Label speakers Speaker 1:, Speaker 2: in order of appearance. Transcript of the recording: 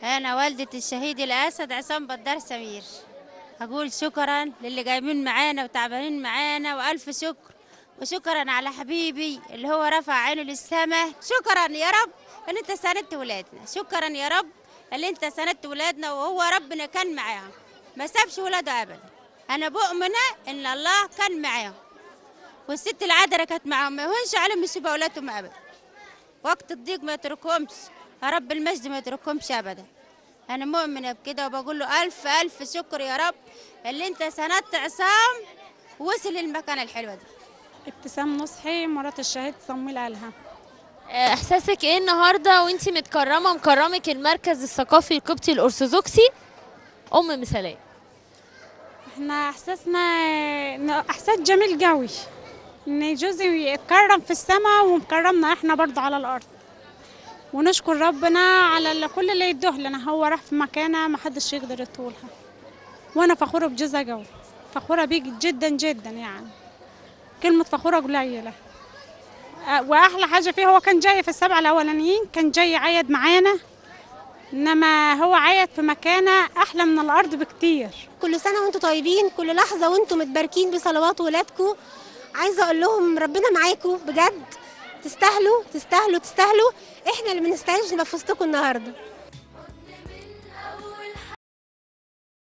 Speaker 1: أنا والدة الشهيد الأسد عصام بدار سمير أقول شكرا للي جايبين معانا وتعبانين معانا وألف شكر وشكرا على حبيبي اللي هو رفع عينه للسماء شكرا يا رب اللي انت ساندت ولادنا شكرا يا رب اللي انت ساندت ولادنا وهو ربنا كان معاهم ما سابش ولاده ابدا انا بؤمنه ان الله كان معاهم والست العذراء كانت معاهم ما يهونش عليهم يسيبوا اولادهم ابدا وقت الضيق ما يتركهمش يا رب المجد ما يتركهمش ابدا انا مؤمنه بكده وبقول له الف الف شكر يا رب اللي انت سندت عصام وصل للمكانه الحلوه دي
Speaker 2: ابتسام نصحي مرات الشهيد صمويل قالها
Speaker 3: احساسك ايه النهارده وانتي متكرمه مكرمك المركز الثقافي القبطي الارثوذكسي ام مثاليه
Speaker 2: احنا احساسنا إنه احساس جميل قوي ان جوزي يتكرم في السماء ومكرمنا احنا برضه على الارض ونشكر ربنا على اللي- كل اللي يدوه لنا هو راح في مكانه ما حدش يقدر يطولها وانا فخوره بجوزها قوي فخوره بيه جدا جدا يعني كلمه فخوره قليله أه، واحلى حاجه فيه هو كان جاي في السبعه الاولانيين كان جاي يعيد معانا انما هو عيد في مكانه احلى من الارض بكتير
Speaker 4: كل سنة وانتم طيبين كل لحظة وانتم متباركين بصلوات ولادكم عايزة اقول لهم ربنا معاكم بجد تستاهلوا تستاهلوا تستاهلوا احنا اللي بنستاهلش نبقى في وسطكم النهارده